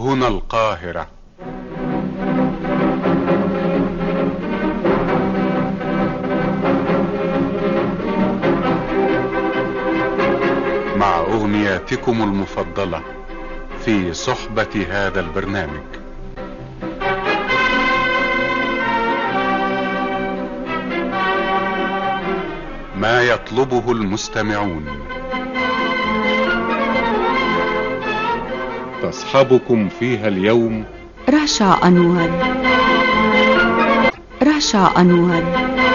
هنا القاهرة مع أغنياتكم المفضلة في صحبة هذا البرنامج ما يطلبه المستمعون تصحبكم فيها اليوم رشا أنور رشا أنور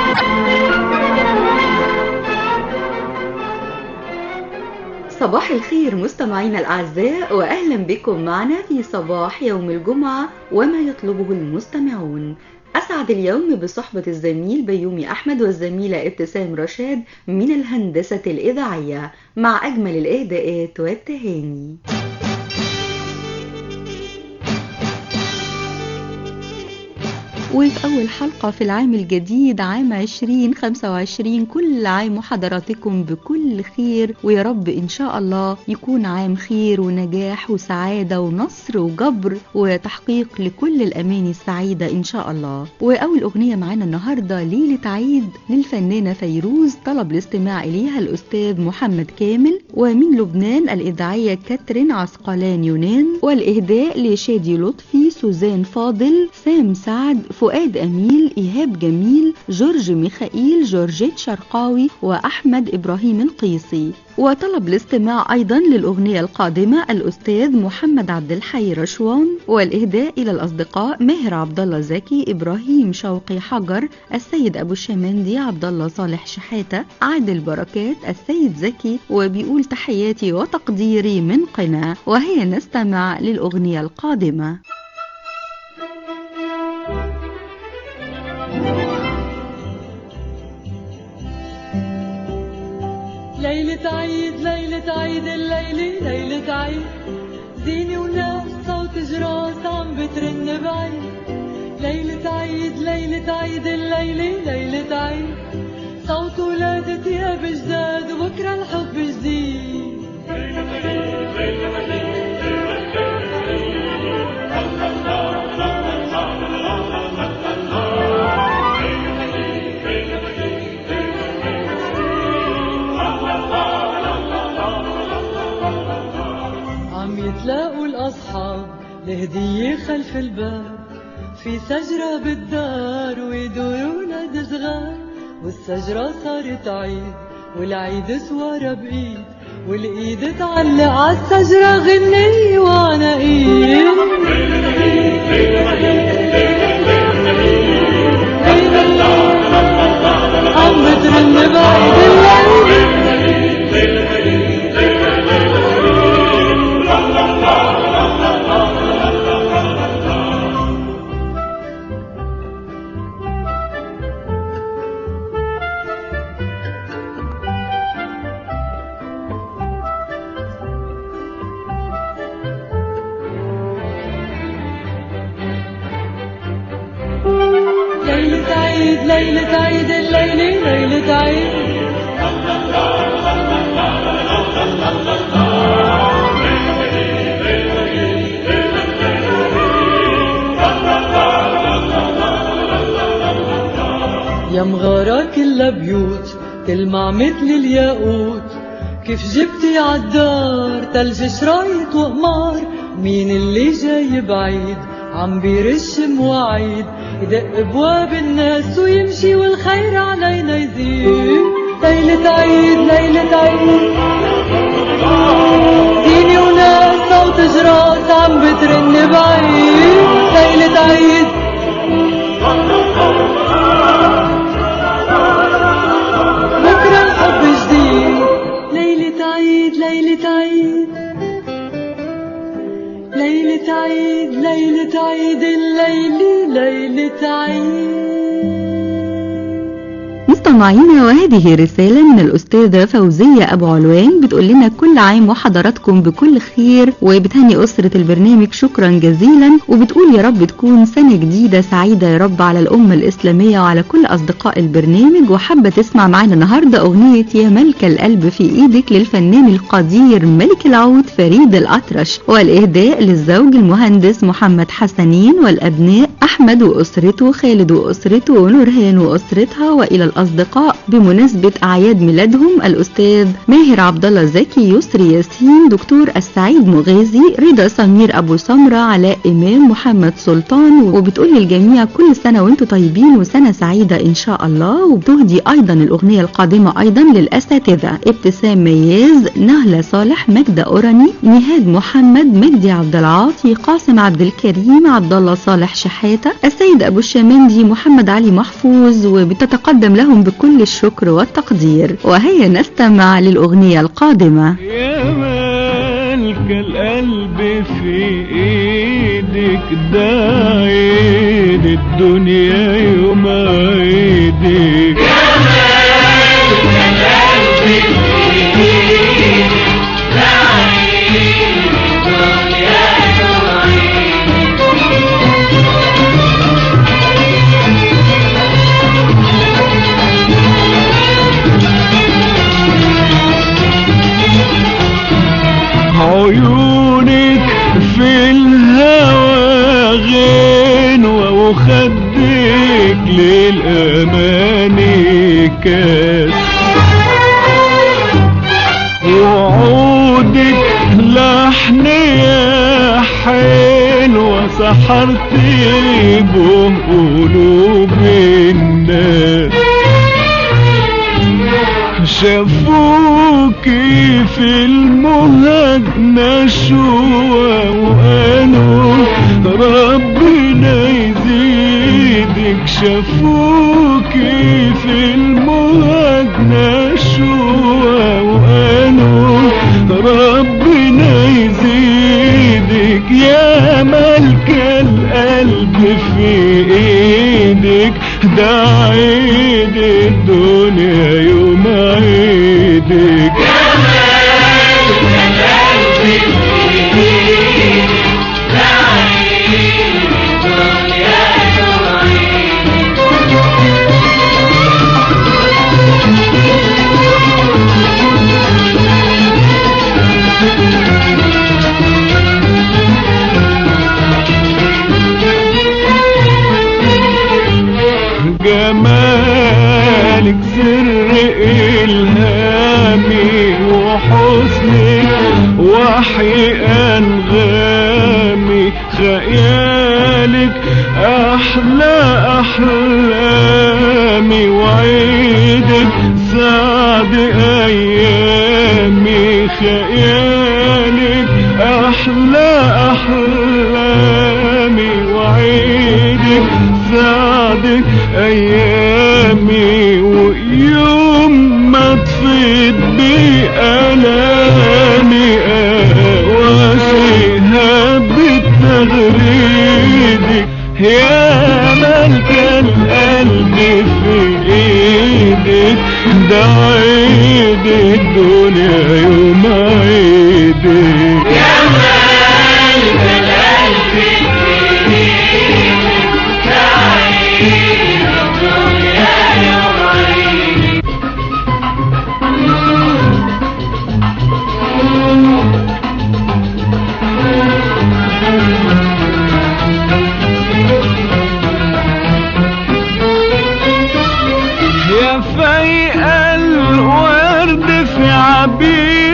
صباح الخير مستمعينا الأعزاء وأهلا بكم معنا في صباح يوم الجمعة وما يطلبه المستمعون أسعد اليوم بصحبة الزميل بيومي أحمد والزميلة ابتسام رشاد من الهندسة الإذاعية مع أجمل الإهداءات والتهاني وفي أول حلقة في العام الجديد عام 2025 كل عام وحضراتكم بكل خير ويا رب إن شاء الله يكون عام خير ونجاح وسعادة ونصر وجبر وتحقيق لكل الأماني السعيدة إن شاء الله وأول أغنية معانا النهاردة ليلة عيد للفنانة فيروز طلب الاستماع إليها الأستاذ محمد كامل ومن لبنان الإذاعية كاترين عسقلان يونان والإهداء لشادي لطفي سوزان فاضل سام سعد فؤاد أميل إيهاب جميل جورج ميخائيل جورجيت شرقاوي وأحمد إبراهيم القيسي وطلب الاستماع أيضا للأغنية القادمة الأستاذ محمد عبد الحي رشوان والإهداء إلى الأصدقاء ماهر عبد الله زكي إبراهيم شوقي حجر السيد أبو الشمندي عبد الله صالح شحاتة عادل بركات السيد زكي وبيقول تحياتي وتقديري من قنا وهي نستمع للأغنية القادمة ليلة عيد ليلة عيد الليلة ليلة عيد زيني وناس صوت جراس عم بترن بعيد ليلة عيد ليلة عيد الليلة ليلة عيد صوت ولادة ثياب جداد وبكرة الحب جديد ليلة عيد ليلة عيد عم يتلاقوا الأصحاب لهدية خلف الباب في شجرة بالدار ويدوروا ولاد صغار والشجرة صارت عيد والعيد سوارة بإيد والإيد تعلق عالشجرة غنية وعناقيد عم بترن بعيد الليل ليلة عيد ليلة عيد الليلة ليلة عيد يا مغارة كلها بيوت تلمع مثل الياقوت كيف جبتي عالدار تلج شرايط وقمار مين اللي جاي بعيد عم بيرش مواعيد يدق بواب الناس ويمشي والخير علينا يزيد ليلة عيد ليلة عيد ديني وناس صوت جراس عم بترن بعيد ليلة عيد بكرة الحب جديد ليلة عيد ليلة عيد ليلة عيد ليلة عيد الليلة ليلة عيد مستمعينا وهذه رسالة من الأستاذة فوزية أبو علوان بتقول لنا كل عام وحضراتكم بكل خير وبتهني أسرة البرنامج شكرا جزيلا وبتقول يا رب تكون سنة جديدة سعيدة يا رب على الأمة الإسلامية وعلى كل أصدقاء البرنامج وحابة تسمع معنا النهاردة أغنية يا ملك القلب في إيدك للفنان القدير ملك العود فريد الأطرش والإهداء للزوج المهندس محمد حسنين والأبناء أحمد وأسرته خالد وأسرته ونورهان وأسرتها وإلى الأصدقاء بمناسبة أعياد ميلادهم الأستاذ ماهر عبد الله زكي يسري ياسين دكتور السعيد مغازي رضا سمير أبو سمرة علاء إمام محمد سلطان وبتقول للجميع كل سنة وانتم طيبين وسنة سعيدة إن شاء الله وبتهدي أيضا الأغنية القادمة أيضا للأساتذة ابتسام مياز نهلة صالح مجدة أوراني نهاد محمد مجدي عبد العاطي قاسم عبد الكريم عبد الله صالح شحاتة السيد أبو الشمندي محمد علي محفوظ وبتتقدم لهم بكل الشكر والتقدير وهيا نستمع للأغنية القادمة يا مالك القلب في ايدك ده عيد الدنيا يوم عيدك عيونك في الهوى غنوة وخدك للأماني كاس وعودك لحن يا حلوة سحرت به قلوب الناس شافوكي في المهج نشوة وقالوا ربنا يزيدك شافوكي في المهج نشوة وقالوا ربنا يزيدك يا ملك القلب في ايدك ده عيد الدنيا يوم عيدك جمالك سر إلهامي وحسنك وحي أنغامي خيالك أحلى أحلامي وعيدك سعد أيامي خيالك أحلى أحلامي وعيدك سعدك أيامي ويوم ما تفيد بألامي أواسيها بتغريدك يا ملك القلب في ايدك ده عيد الدنيا يوم عيدك يا ملك القلب في يا فايق الورد في عبيد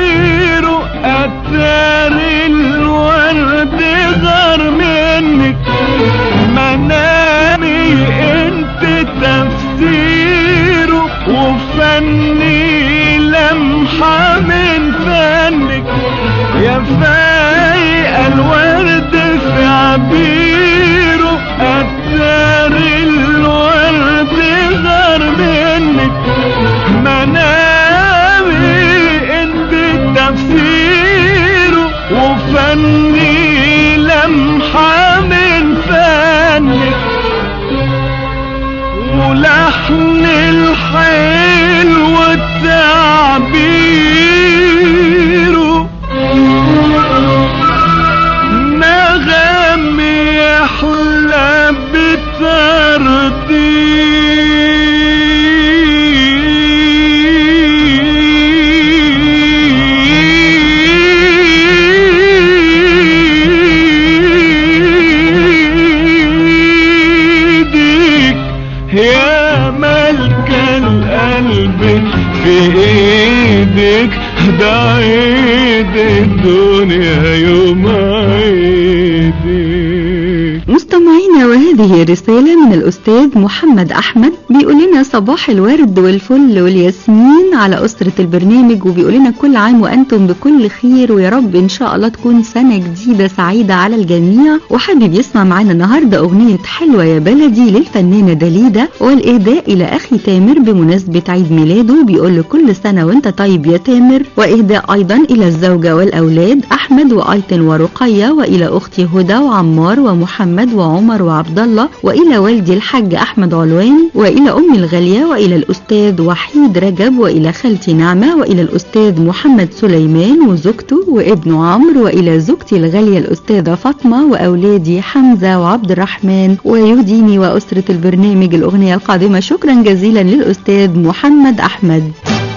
مستمعينا وهذه رسالة من الأستاذ محمد أحمد بيقول لنا صباح الورد والفل والياسمين على أسرة البرنامج وبيقول لنا كل عام وأنتم بكل خير ويا رب إن شاء الله تكون سنة جديدة سعيدة على الجميع وحابب يسمع معنا النهاردة أغنية حلوة يا بلدي للفنانة دليدة والإهداء إلى أخي تامر بمناسبة عيد ميلاده بيقول له كل سنة وأنت طيب يا تامر وإهداء أيضا إلى الزوجة والأولاد أحمد وأيتن ورقية وإلى أختي هدى وعمار ومحمد وعمر وعبد الله وإلى والدي الحاج أحمد علوان وإلى أمي الغالية وإلى الأستاذ وحيد رجب وإلى خالتي نعمة وإلى الأستاذ محمد سليمان وزوجته وابنه عمرو وإلى زوجتي الغالية الأستاذة فاطمة وأولادي حمزة وعبد الرحمن ويهديني وأسرة البرنامج الأغنية القادمة شكرا جزيلا للأستاذ محمد أحمد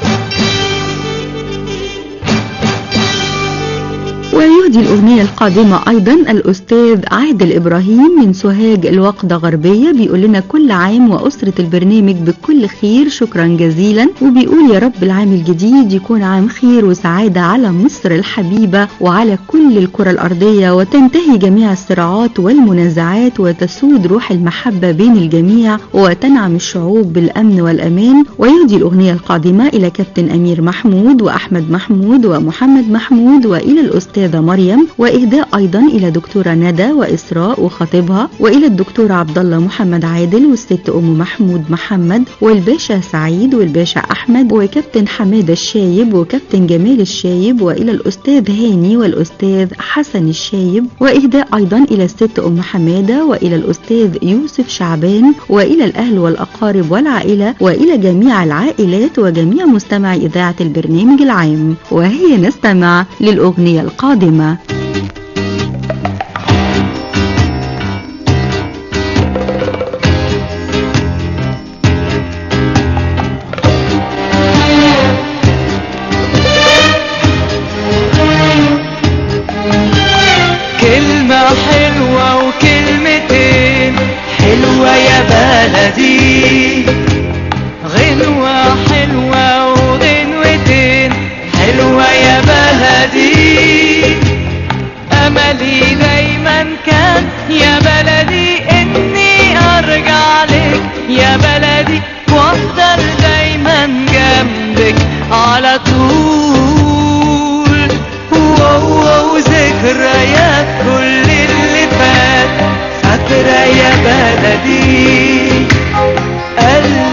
ويهدي الأغنية القادمة أيضا الأستاذ عادل إبراهيم من سوهاج الوقدة غربية بيقول لنا كل عام وأسرة البرنامج بكل خير شكرا جزيلا وبيقول يا رب العام الجديد يكون عام خير وسعادة على مصر الحبيبة وعلى كل الكرة الأرضية وتنتهي جميع الصراعات والمنازعات وتسود روح المحبة بين الجميع وتنعم الشعوب بالأمن والأمان ويهدي الأغنية القادمة إلى كابتن أمير محمود وأحمد محمود ومحمد محمود وإلى الأستاذة مريم وإهداء أيضا إلى دكتورة ندى وإسراء وخطيبها وإلى الدكتور عبد الله محمد عادل والست أم محمود محمد والباشا سعيد والباشا أحمد وكابتن حمادة الشايب وكابتن جمال الشايب وإلى الأستاذ هاني والأستاذ حسن الشايب وإهداء أيضا إلى الست أم حمادة وإلى الأستاذ يوسف شعبان وإلى الأهل والأقارب والعائلة وإلى جميع العائلات وجميع مستمعي إذاعة البرنامج العام وهي نستمع للأغنية القادمة كلمة حلوة وكلمتين حلوة يا بلدي غنوة حلوة وغنوتين حلوة يا بلدي أملي دايما كان يا بلدي إني أرجع لك يا بلدي وأفضل دايما جنبك على طول واو ذكريات كل اللي فات فاكرة يا بلدي قلبي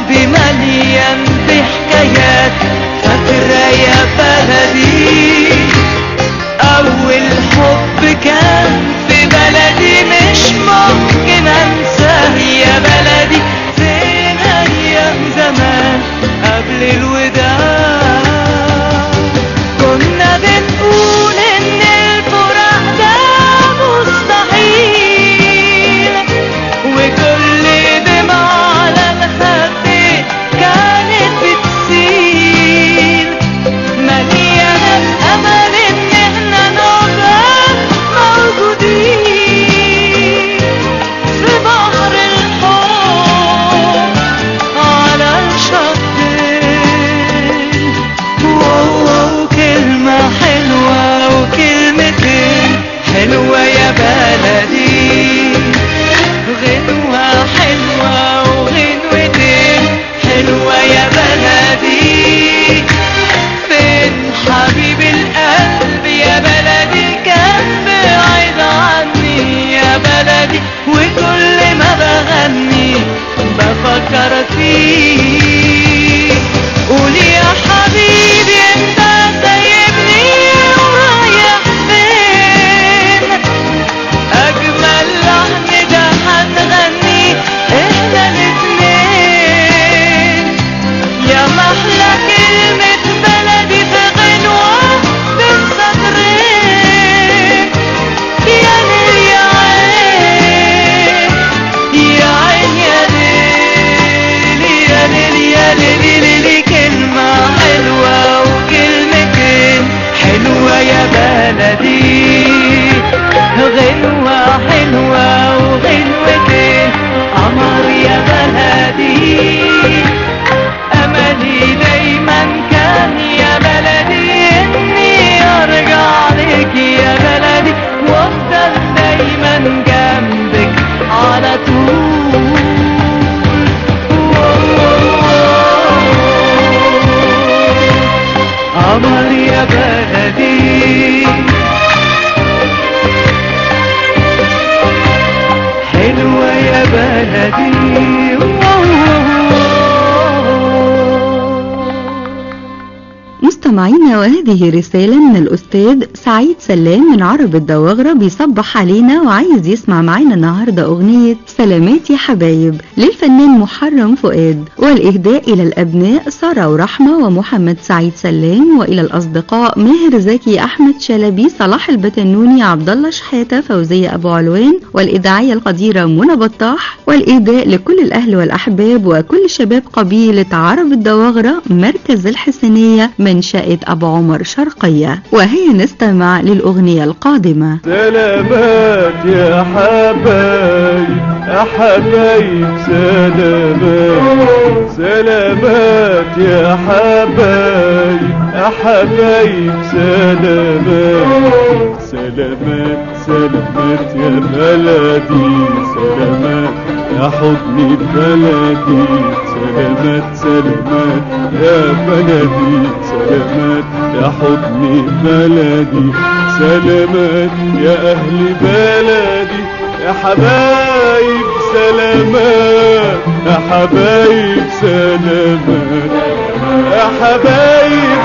مستمعينا وهذه رسالة من الأستاذ سعيد سلام من عرب الدواغرة بيصبح علينا وعايز يسمع معانا النهاردة أغنية سلامات يا حبايب للفنان محرم فؤاد والإهداء إلى الأبناء سارة ورحمة ومحمد سعيد سلام وإلى الأصدقاء ماهر زكي أحمد شلبي صلاح البتنوني عبد الله شحاتة فوزية أبو علوان والإذاعية القديرة منى بطاح والإهداء لكل الأهل والأحباب وكل شباب قبيلة عرب الدواغرة مركز الحسينية منشأة أبو عمر شرقية وهي نستمع للأغنية القادمة سلامات يا حبايب يا حبايب سلامات سلامات يا حبايب يا حبايب سلامات سلامات سلامات يا بلدي سلامات يا حضني بلدي سلامات سلامات يا بلدي سلامات يا حضني بلدي سلامات يا أهل بلدي يا حبايب سلامات يا حبايب سلامات يا حبايب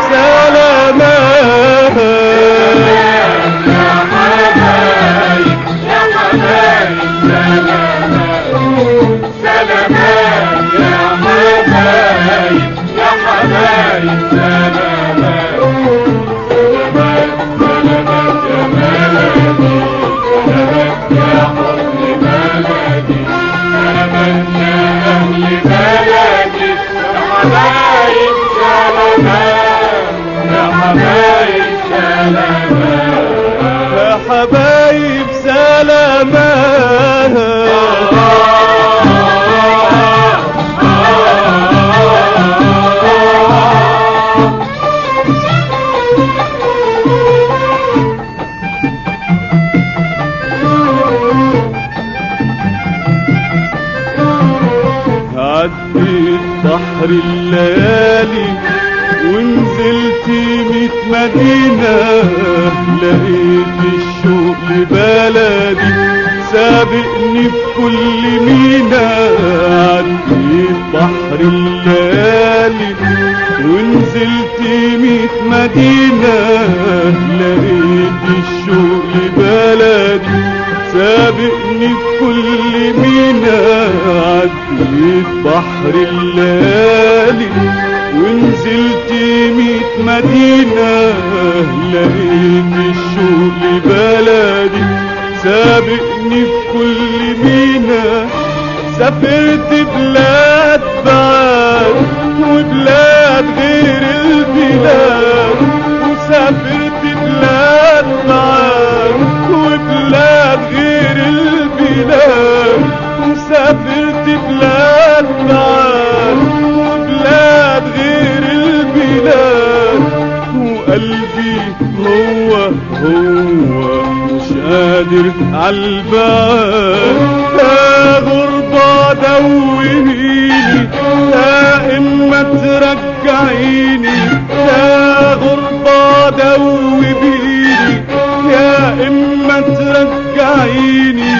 سلامات يا حبايب سلامات عديت بحر الليالي ونزلت ميت مدينة لقيت الشوق لبلدي سابقني في كل مينا عديت بحر الليالي ونزلت ميت مدينة لقيت الشوق لبلدي سابقني في كل مينا عديت بحر الليالي ونزلت ميت مدينة لقيت الشوق لبلدي سابقني في كل مينا سافرت بلاد بعاد وبلاد غير البلاد وسافرت بلاد بعاد وبلاد غير البلاد وسافرت بلاد بعاد وبلاد غير البلاد وقلبي هو هو مش قادر عالبال يا غربة دويني يا إما ترجعيني يا غربة دوبيني يا إما ترجعيني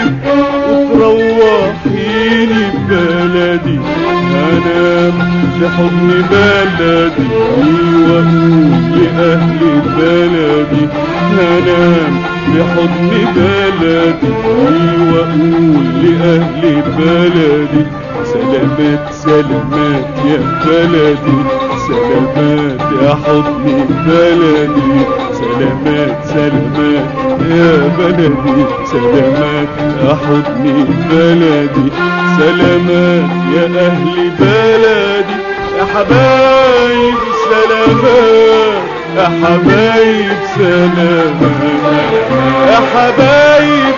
وتروحيني بلدي أنام لحضن بلدي وأقول لأهل بلدي أنام لحضن بلدي وأقول لأهل بلدي سلامات سلامات يا بلدي سلامات يا حضن بلدي سلامات سلامات يا بلدي سلامات يا حضن بلدي سلامات يا أهل بلدي يا حبايب سلامات يا حبايب سلامات يا حبايب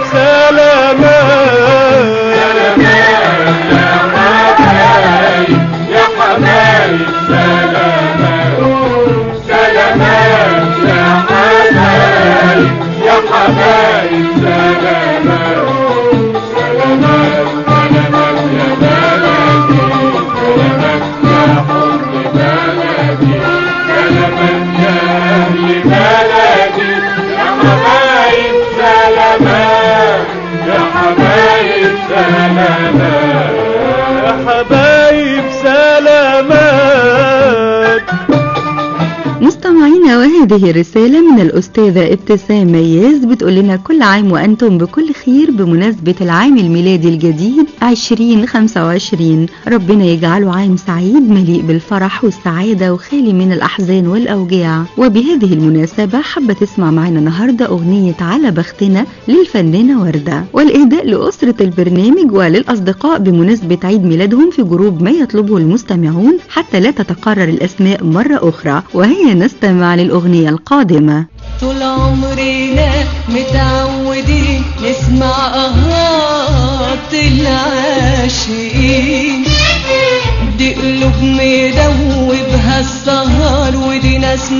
سلامات يا وهذه رسالة من الأستاذة ابتسام مياز بتقول لنا كل عام وأنتم بكل خير بمناسبة العام الميلادي الجديد 2025 ربنا يجعله عام سعيد مليء بالفرح والسعادة وخالي من الأحزان والأوجاع وبهذه المناسبة حابة تسمع معنا النهاردة أغنية على بختنا للفنانة وردة والإهداء لأسرة البرنامج وللأصدقاء بمناسبة عيد ميلادهم في جروب ما يطلبه المستمعون حتى لا تتكرر الأسماء مرة أخرى وهي نستمع للأغنية القادمة طول عمرنا متعودين نسمع أهات العاشقين دي قلوب مدوبها السهر ودي ناس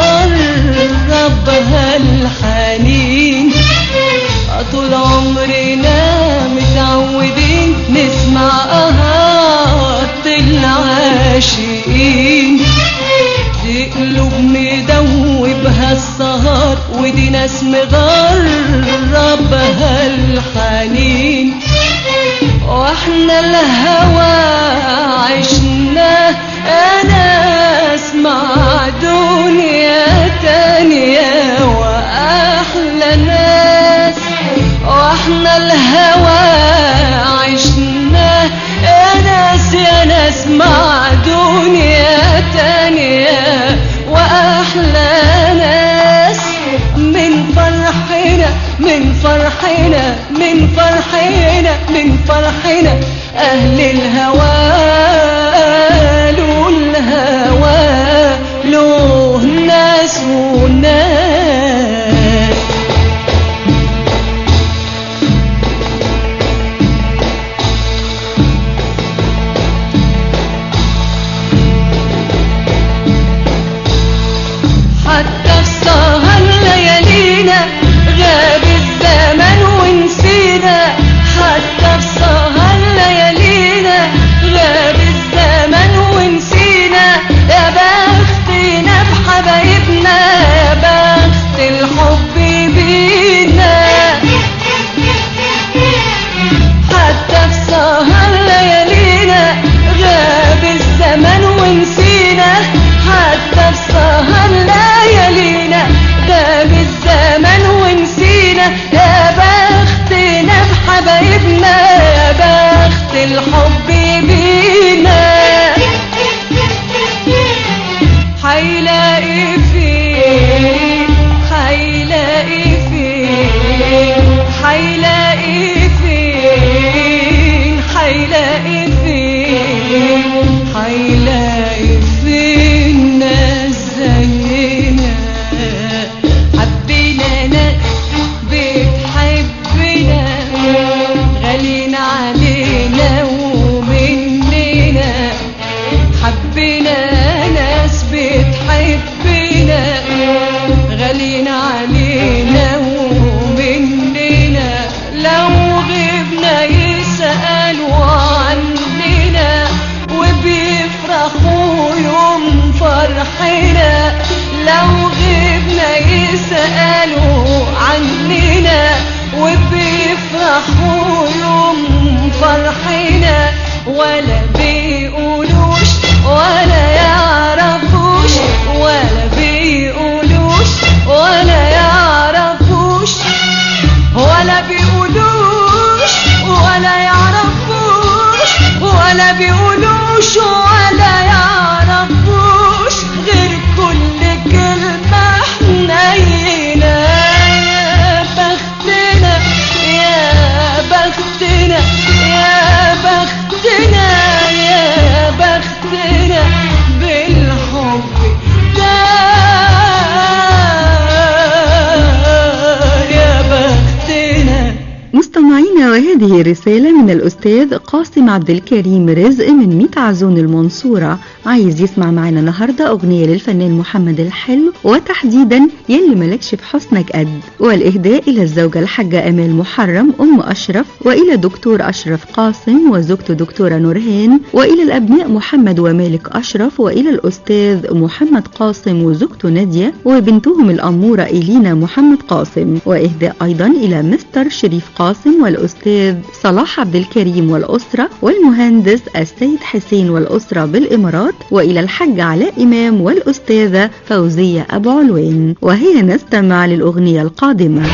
مغربها الحنين طول عمرنا متعودين نسمع أهات العاشقين دي قلوب مدوبها السهر ودي ناس مغربها الحنين واحنا الهوى عشنا انا اسمع دنيا تانية واحلى ناس واحنا الهوى عشنا يا ناس يا ناس مع دنيا تانية واحلى ناس من فرحنا من فرحنا من فرحنا من فرحنا اهل الهوى له الهوى له ناس وناس حتى في سهر ليالينا غاب الزمن ونسينا حتى في سهر ليالينا غاب الزمن ونسينا يا بختنا بحبايبنا يا بخت الحب بينا حتى في سهر ليالينا غاب الزمن ونسينا حتى في سهر ليالينا غاب الزمن ونسينا يا بختنا بحبايبنا يا بخت الحب بينا حيلاقي فين حيلاقي فين حيلاقي فين حيلاقي فين حيلاقي فين ناس زينا حبينا ناس بتحبنا غالين علينا ومننا حبينا ناس بتحبنا غالين علينا ومننا لو غبنا يسألوا عننا وبيفرحوا يوم فرحنا لو غبنا يسألوا عننا وبيفرحوا يوم فرحنا ولا بيقولوش ولا يعرفوش ولا بيقولوش ولا يعرفوش ولا بيقولوش ولا يعرفوش ولا بيقولوش ولا يعرفوش غير كل كلمة حنينة يا بختنا يا بختنا يا بختنا يا بختنا بالحب ده يا بختنا مستمعينا وهذه رسالة من الأستاذ قاسم عبد الكريم رزق من ميت عزون المنصورة عايز يسمع معنا النهاردة أغنية للفنان محمد الحلو وتحديدا يلي ملكش في حسنك قد والإهداء إلى الزوجة الحاجة أمال محرم أم أشرف وإلى دكتور أشرف قاسم وزوجته دكتورة نورهان وإلى الأبناء محمد ومالك أشرف وإلى الأستاذ محمد قاسم وزوجته نادية وبنتهم الأمورة إلينا محمد قاسم وإهداء أيضا إلى مستر شريف قاسم والأستاذ الأستاذ صلاح عبد الكريم والأسرة والمهندس السيد حسين والأسرة بالإمارات وإلى الحج علاء إمام والأستاذة فوزية أبو علوان وهي نستمع للأغنية القادمة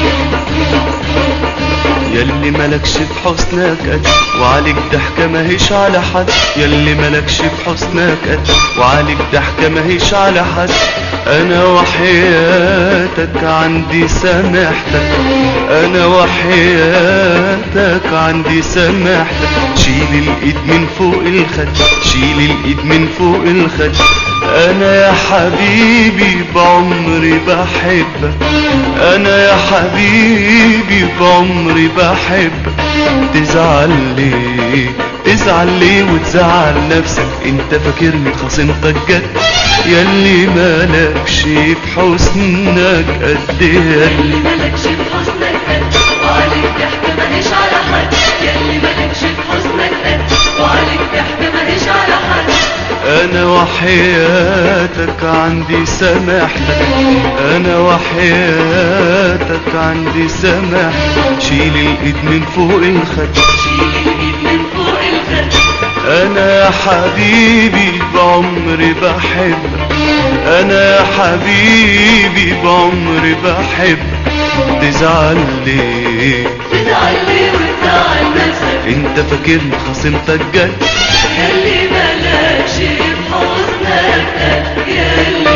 يلي ملكش في حسنك قد وعليك ضحكة ماهيش على حد يلي ملكش في حسنك قد وعليك ضحكة ماهيش على حد انا وحياتك عندي سامحتك انا وحياتك عندي سامحتك شيل الايد من فوق الخد شيل الايد من فوق الخد انا يا حبيبي بعمري بحبك انا يا حبيبي بعمري بحبك تزعل ليه تزعل ليه وتزعل نفسك انت فاكرني خصمتك جد ياللي مالكش في حسنك قد ياللي مالكش في حسنك قد وعليك ضحكة ماليش على حد ياللي مالكش في حسنك قد وعليك ضحكة ماليش على حد انا وحياتك عندي سامحتك انا وحياتك عندي سامحتك شيل الايد من فوق الخد شيل الايد من فوق الخد انا يا حبيبي بعمري بحبك انا يا حبيبي بعمري بحبك تزعل ليه تزعل ليه وتزعل نفسك انت فاكرني خصمتك جد ياللي مالكش في حسنك قد ياللي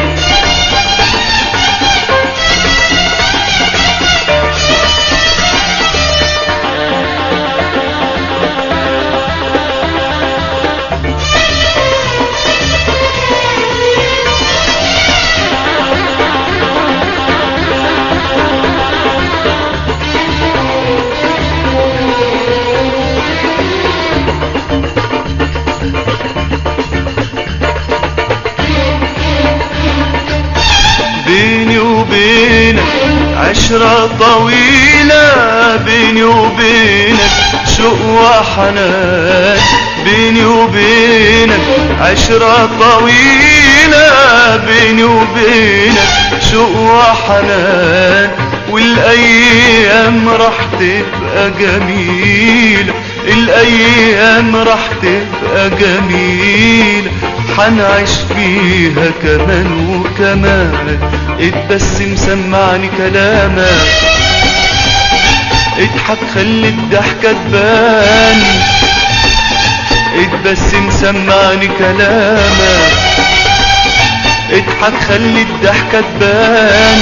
بيني وبينك عشرة طويلة بيني وبينك شوق وحنان بيني وبينك عشرة طويلة بيني وبينك شوق وحنان والأيام راح تبقى جميلة الأيام راح تبقى جميلة حنعيش فيها كمان وكمان اتبسم سمعني كلامك اضحك خلي الضحكة تبان اتبسم سمعني كلامك اضحك خلي الضحكة تبان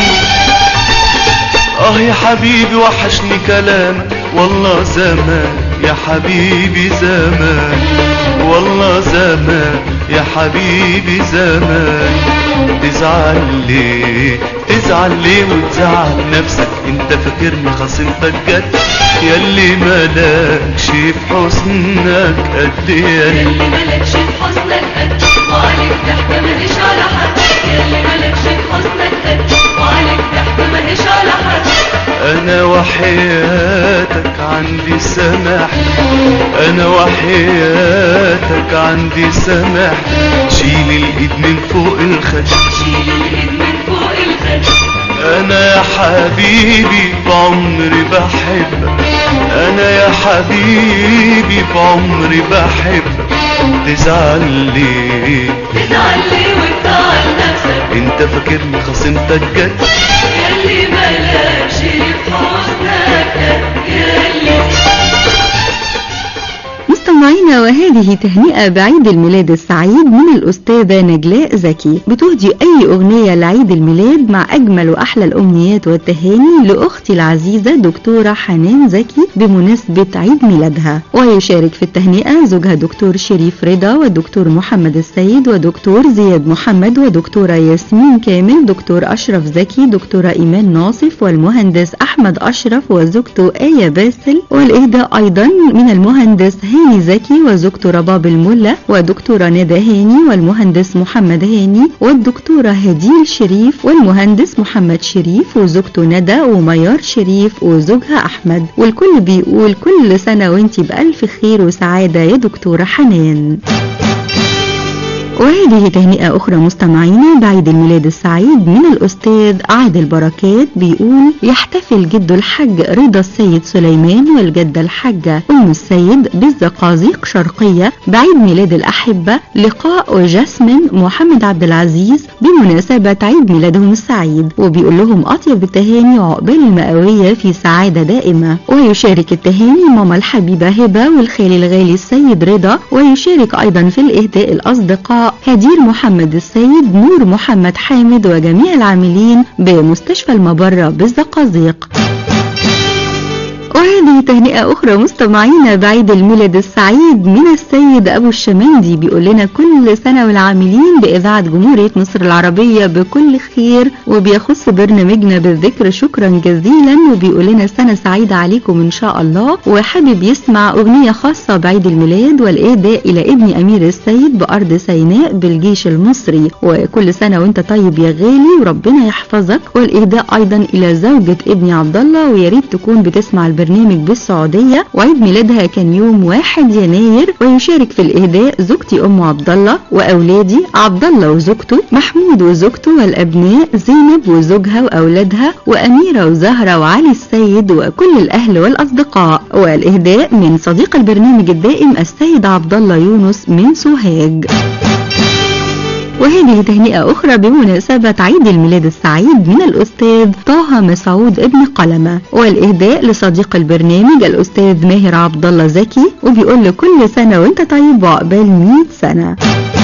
اه يا حبيبي وحشني كلامك والله زمان يا حبيبي زمان والله زمان يا حبيبي زمان تزعل ليه تزعل ليه وتزعل نفسك انت فاكرني خصمتك جد ياللي مالكش في حسنك قد ياللي ياللي مالكش في حسنك قد وعليك ضحكة ماليش على حد ياللي مالكش في حسنك قد وعليك ضحكة ماليش على حد انا وحياتك عندي سماح انا وحياتك عندي سماح شيل الايد من فوق الخد شيل الايد من فوق الخد انا يا حبيبي بعمري بحبك انا يا حبيبي بعمري بحبك تزعل ليه تزعل ليه وتزعل نفسك انت فاكرني خصمتك جد ياللي مالكش في حسنك قد ياللي مستمعينا وهذه تهنئة بعيد الميلاد السعيد من الأستاذة نجلاء زكي بتهدي أي أغنية لعيد الميلاد مع أجمل وأحلى الأمنيات والتهاني لأختي العزيزة دكتورة حنان زكي بمناسبة عيد ميلادها ويشارك في التهنئة زوجها دكتور شريف رضا والدكتور محمد السيد ودكتور زياد محمد ودكتورة ياسمين كامل دكتور أشرف زكي دكتورة إيمان ناصف والمهندس أحمد أشرف وزوجته آية باسل والإهداء أيضا من المهندس هاني زكي وزوجته رباب الملا ودكتورة ندى هاني والمهندس محمد هاني والدكتورة هديل شريف والمهندس محمد شريف وزوجته ندى وميار شريف وزوجها أحمد والكل بيقول كل سنة وانتي بألف خير وسعادة يا دكتورة حنان وهذه تهنئة أخرى مستمعينا بعيد الميلاد السعيد من الأستاذ عادل بركات بيقول يحتفل جده الحج رضا السيد سليمان والجدة الحاجة أم السيد بالزقازيق شرقية بعيد ميلاد الأحبة لقاء جاسمين محمد عبد العزيز بمناسبة عيد ميلادهم السعيد وبيقول لهم أطيب التهاني وعقبال المئوية في سعادة دائمة ويشارك التهاني ماما الحبيبة هبة والخالي الغالي السيد رضا ويشارك أيضا في الإهداء الأصدقاء هدير محمد السيد نور محمد حامد وجميع العاملين بمستشفى المبرة بالزقازيق وهذه تهنئة أخرى مستمعينا بعيد الميلاد السعيد من السيد أبو الشمندي بيقول لنا كل سنة والعاملين بإذاعة جمهورية مصر العربية بكل خير وبيخص برنامجنا بالذكر شكرا جزيلا وبيقول لنا سنة سعيدة عليكم إن شاء الله وحابب يسمع أغنية خاصة بعيد الميلاد والإهداء إلى ابن أمير السيد بأرض سيناء بالجيش المصري وكل سنة وأنت طيب يا غالي وربنا يحفظك والإهداء أيضا إلى زوجة ابني عبد الله ويا ريت تكون بتسمع البرنامج بالسعودية وعيد ميلادها كان يوم 1 يناير ويشارك في الإهداء زوجتي أم عبد الله وأولادي عبد الله وزوجته محمود وزوجته والأبناء زينب وزوجها وأولادها وأميرة وزهرة وعلي السيد وكل الأهل والأصدقاء والإهداء من صديق البرنامج الدائم السيد عبد الله يونس من سوهاج وهذه تهنئة أخرى بمناسبة عيد الميلاد السعيد من الأستاذ طه مسعود ابن قلمة والإهداء لصديق البرنامج الأستاذ ماهر عبد الله زكي وبيقول له كل سنة وأنت طيب وعقبال 100 سنة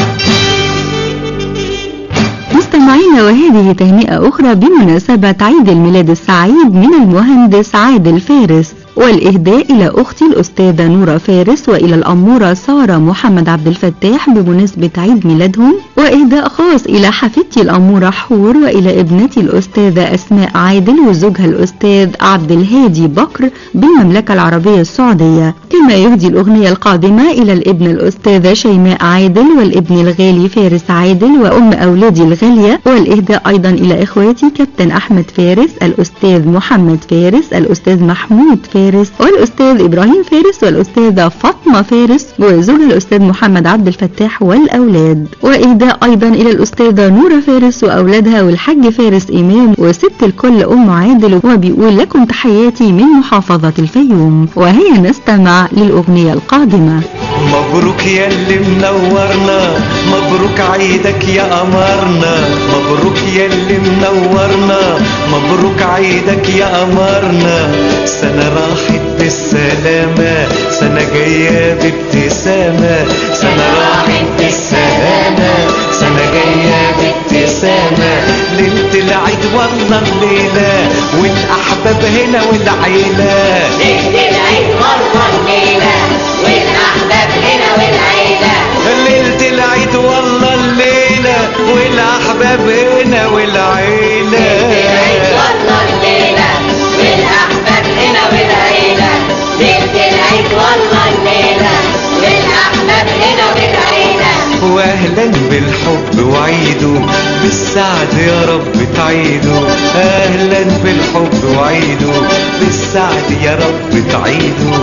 مستمعينا وهذه تهنئة أخرى بمناسبة عيد الميلاد السعيد من المهندس عادل فارس والإهداء إلى أختي الأستاذة نورة فارس وإلى الأمورة سارة محمد عبد الفتاح بمناسبة عيد ميلادهم وإهداء خاص إلى حفيدتي الأمورة حور وإلى ابنتي الأستاذة أسماء عادل وزوجها الأستاذ عبد الهادي بكر بالمملكة العربية السعودية كما يهدي الأغنية القادمة إلى الابن الأستاذة شيماء عادل والابن الغالي فارس عادل وأم أولادي الغالية والإهداء أيضا إلى إخواتي كابتن أحمد فارس الأستاذ محمد فارس الأستاذ محمود فارس فارس والأستاذ إبراهيم فارس والأستاذة فاطمة فارس وزوج الأستاذ محمد عبد الفتاح والأولاد وإهداء أيضا إلى الأستاذة نورة فارس وأولادها والحاج فارس إمام وست الكل أم عادل وبيقول لكم تحياتي من محافظة الفيوم وهي نستمع للأغنية القادمة مبروك يا اللي منورنا مبروك عيدك يا قمرنا مبروك يا اللي منورنا مبروك عيدك يا قمرنا سنة راحت بالسلامة سنة جاية بابتسامة سنة راحت بالسلامة سنة جاية بابتسامة ليلة العيد والله الليلة والأحباب هنا والعيلة ليلة العيد والله الليلة والأحباب هنا والعيلة ليلة العيد والله الليلة والأحباب هنا والعيلة ليلة العيد والله الليلة والأحباب هنا والعيلة ليلة العيد والله الليلة والأحباب هنا والعيلة واهلا بالحب وعيده بالسعد يا رب تعيده اهلا بالحب وعيده بالسعد يا رب تعيده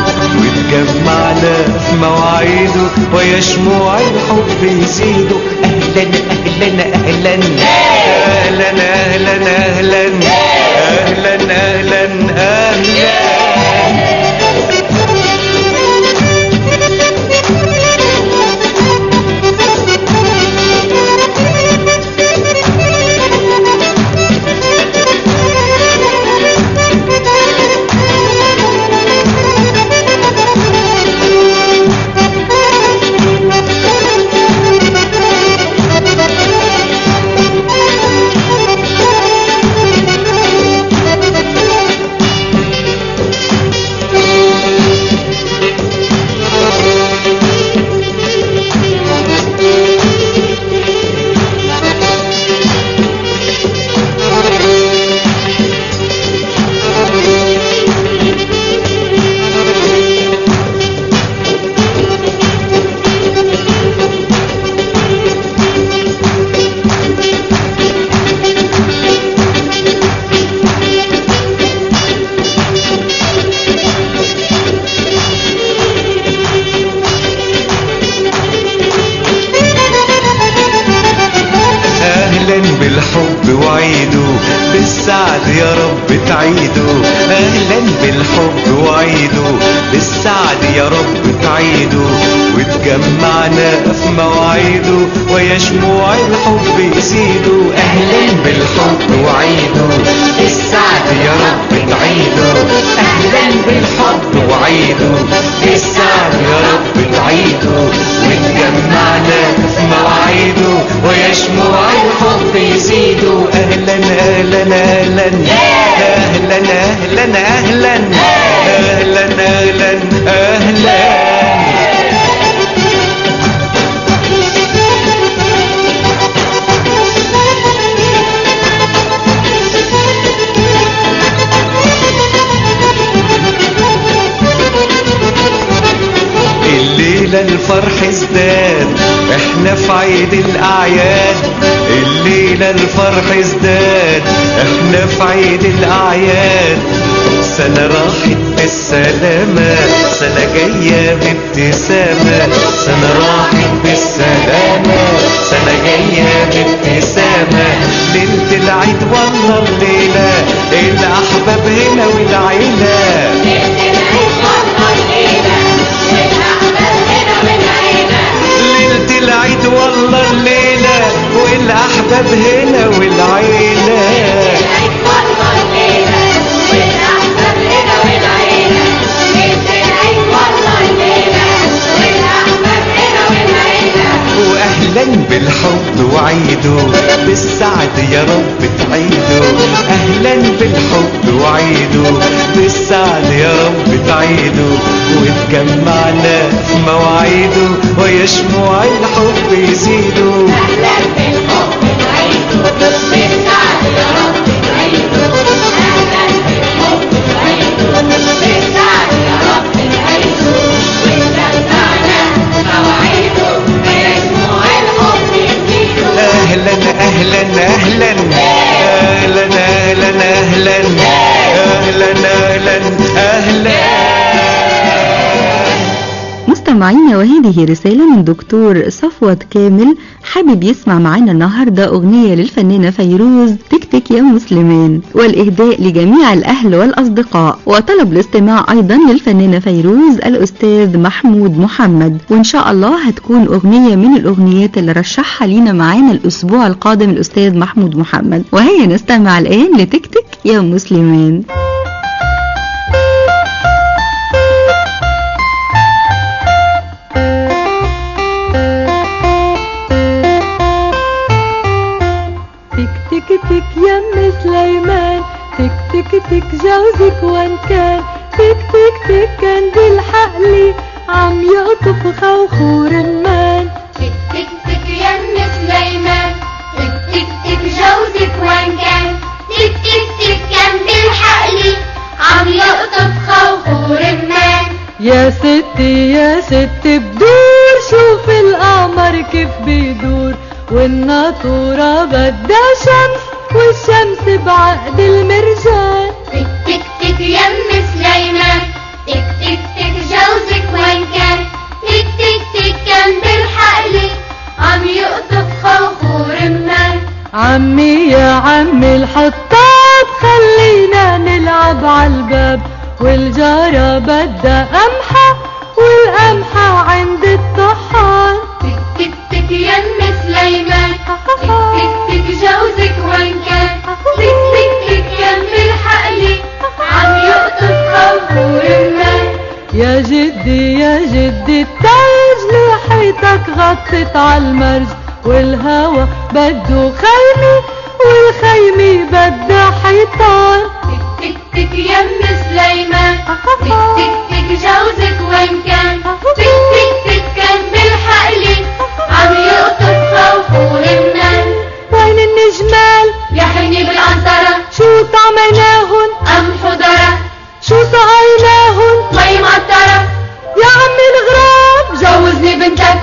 وتجمعنا في مواعيده ويا شموع الحب يزيدوا اهلا اهلا اهلا اهلا اهلا اهلا اهلا اهلا اهلا وعيده اهلا بالحب وعيده بالسعد يا رب تعيده وتجمعنا في مواعيده ويا شموع الحب يزيدوا اهلا بالحب وعيده بالسعد يا رب تعيده اهلا بالحب وعيده بالسعد يا رب تعيده وتجمعنا في مواعيده ويا شموع الحب يزيدوا اهلا اهلا اهلا اهلا اهلا اهلا اهلا اهلا اهلا الليلة الفرح ازداد احنا في عيد الاعياد الليلة الفرح ازداد احنا في عيد الاعياد سنة راحت بالسلامة سنة جاية بابتسامة سنة راحت بالسلامة سنة جاية بابتسامة ليلة العيد والله الليلة الأحباب هنا والعيلة ليلة العيد والله الليلة والأحباب هنا والعيلة واهلا بالحب وعيده بالسعد يا رب تعيده اهلا بالحب وعيده بالسعد يا رب تعيده وتجمعنا في مواعيده ويا شموع الحب يزيدوا اهلا اهلا اهلا اهلا اهلا اهلا اهلا اهلا اهلا مستمعينا وهذه رسالة من دكتور صفوت كامل حابب يسمع معنا النهاردة أغنية للفنانة فيروز تك تك يا مسلمين والإهداء لجميع الأهل والأصدقاء وطلب الاستماع أيضا للفنانة فيروز الأستاذ محمود محمد وإن شاء الله هتكون أغنية من الأغنيات اللي رشحها لينا معانا الأسبوع القادم الأستاذ محمود محمد وهيا نستمع الآن لتك تك يا مسلمين تك تك تك يم سليمان تك تك تك جوزك وين كان تك تك تك كان بالحق لي عم يقطف خوخور المان تك تك تك يم سليمان تك تك تك جوزك وين كان تك تك تك كان بالحق لي عم يقطف خوخور المان يا ستي يا ستي بدور شوف القمر كيف بيدور والناطورة بدها شمس والشمس بعقد المرجان تك تك تك يم سليمان تك تك تك جوزك وين كان تك تك تك كان بالحق لي عم يقطف خوخور المان عمي يا عمي الحطاب خلينا نلعب عالباب والجارة بدها قمحة والقمحة عند الطحان تك تك تك يم سليمان تك تك تك جوزك وين كان تك تك تك كان بالحق لي عم يقطف خوخور المان يا جدي يا جدي التاج لحيتك غطت عالمرج والهوا بده خيمة والخيمة بدها حيطان تك تك تك يم سليمان تك تك تك جوزك وين كان تك تك تك كان بالحق لي عم يقطف خوخور المان وين النجمال يا حني بالعنطرة شو طعميناهن أم حضرة شو سقيناهن مي معطرة يا عمي الغراب جوزني بنتك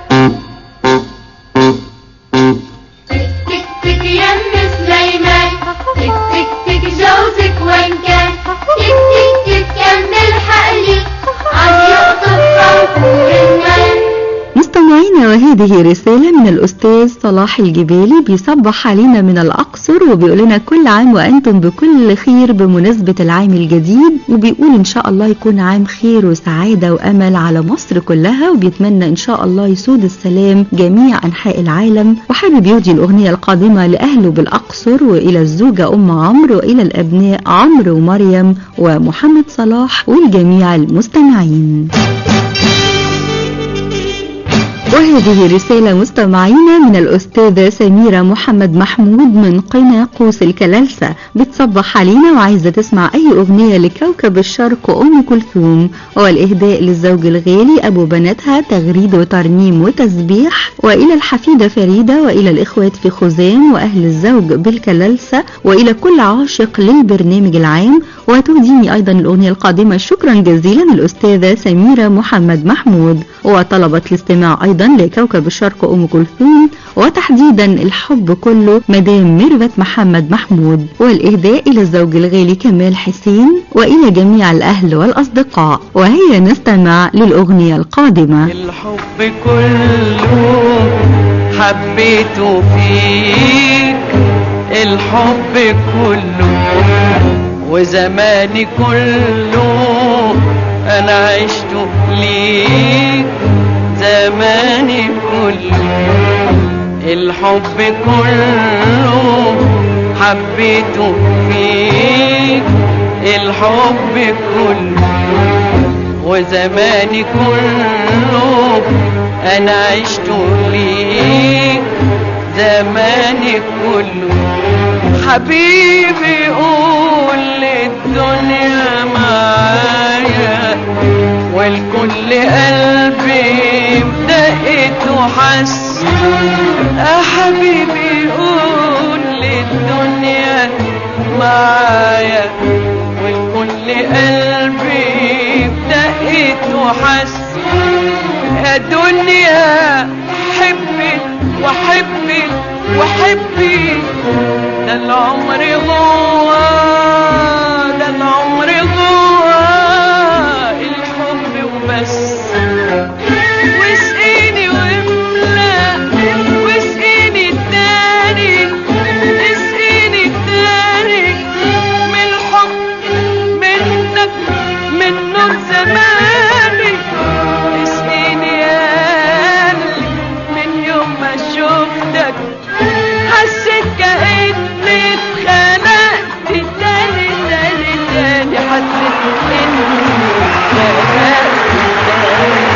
تك تك تك يم سليمان تك تك تك جوزك وين كان تك تك تك كان بالحق لي عم يقطف مستمعينا وهذه رسالة من الأستاذ صلاح الجبالي بيصبح علينا من الأقصر وبيقول لنا كل عام وأنتم بكل خير بمناسبة العام الجديد وبيقول إن شاء الله يكون عام خير وسعادة وأمل على مصر كلها وبيتمنى إن شاء الله يسود السلام جميع أنحاء العالم وحابب يهدي الأغنية القادمة لأهله بالأقصر وإلى الزوجة أم عمرو وإلى الأبناء عمرو ومريم ومحمد صلاح والجميع المستمعين وهذه رسالة مستمعينا من الأستاذة سميرة محمد محمود من قنا قوس الكلالسة بتصبح علينا وعايزة تسمع أي أغنية لكوكب الشرق أم كلثوم والإهداء للزوج الغالي أبو بناتها تغريد وترنيم وتسبيح وإلى الحفيدة فريدة وإلى الإخوات في خزام وأهل الزوج بالكلالسة وإلى كل عاشق للبرنامج العام وتهديني أيضا الأغنية القادمة شكرا جزيلا الأستاذة سميرة محمد محمود وطلبت الاستماع أيضا لكوكب الشرق أم كلثوم وتحديدا الحب كله مدام ميرفت محمد محمود والإهداء إلى الزوج الغالي كمال حسين وإلى جميع الأهل والأصدقاء وهي نستمع للأغنية القادمة الحب كله حبيته فيك الحب كله وزماني كله انا عشت ليك زماني كله الحب كله حبيته فيك الحب كله وزماني كله انا عشت ليك زماني كله حبيبي قول للدنيا معايا والكل قلبي بدقت وحس يا حبيبي قول للدنيا معايا والكل قلبي بدقت وحس يا دنيا حبي وحبي وحبي ده العمر جوا ده العمر جوا الحب وبس واسقيني واملا واسقيني التاني اسقيني التاني من الحب منك من نور زماني اسقيني يا قلبي من يوم ما شفتك حسيت كأني اتخنقت تاني تاني تاني حسيت إني اتخنقت تاني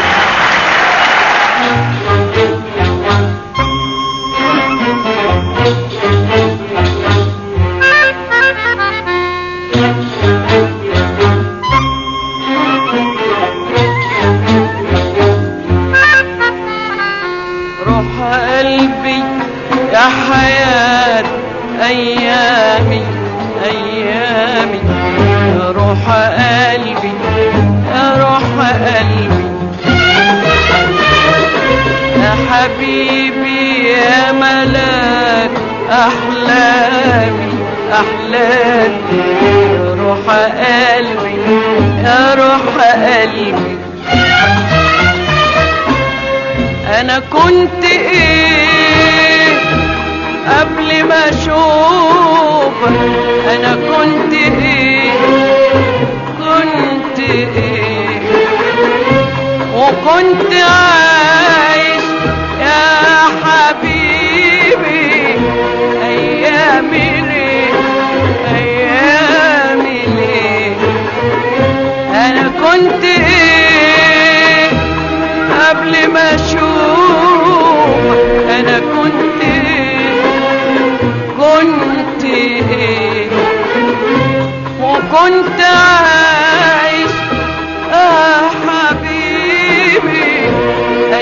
روح قلبي يا حياة أيامي أيامي يا روح قلبي يا روح قلبي يا حبيبي يا ملاك أحلامي أحلامي يا روح قلبي يا روح قلبي انا كنت ايه قبل ما اشوفك انا كنت ايه كنت ايه وكنت عايش يا حبيبي ايامي ليه ايامي ليه انا كنت ايه قبل ما اشوف انا كنت ايه كنت ايه وكنت عايش اه حبيبي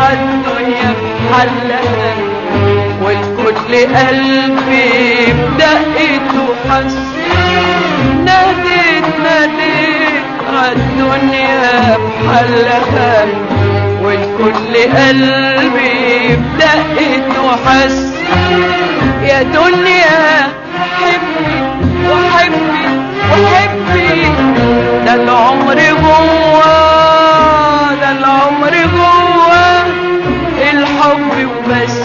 عالدنيا بحلها والكل قلبي بدقته حس ناديت ناديت عالدنيا بحلها والكل قلبي بدقته حس يا دنيا حبي وحبي وحبي ده العمر جوا ده العمر جوا الحب وبس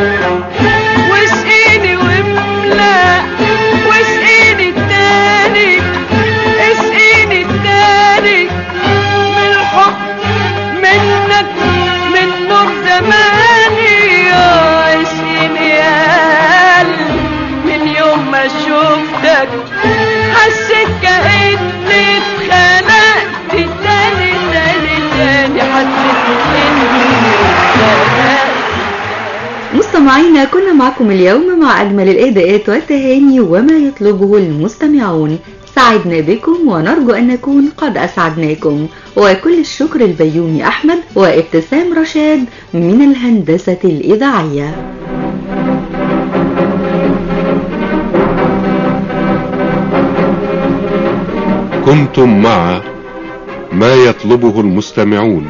واسقيني واملا واسقيني التاني اسقيني التاني من الحب منك من نور زماني يا اسقيني يا قلبي من يوم ما شفتك حسيت كأني اتخنقت تاني تاني تاني حسيت اني اتخنقت مستمعينا كنا معكم اليوم مع أجمل الإهداءات والتهاني وما يطلبه المستمعون سعدنا بكم ونرجو أن نكون قد أسعدناكم وكل الشكر البيومي أحمد وابتسام رشاد من الهندسة الإذاعية كنتم مع ما يطلبه المستمعون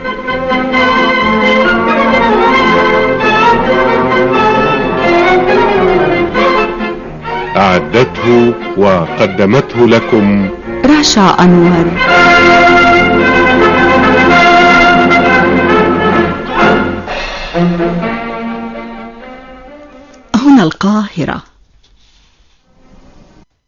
أعدته وقدمته لكم رشا أنور هنا القاهرة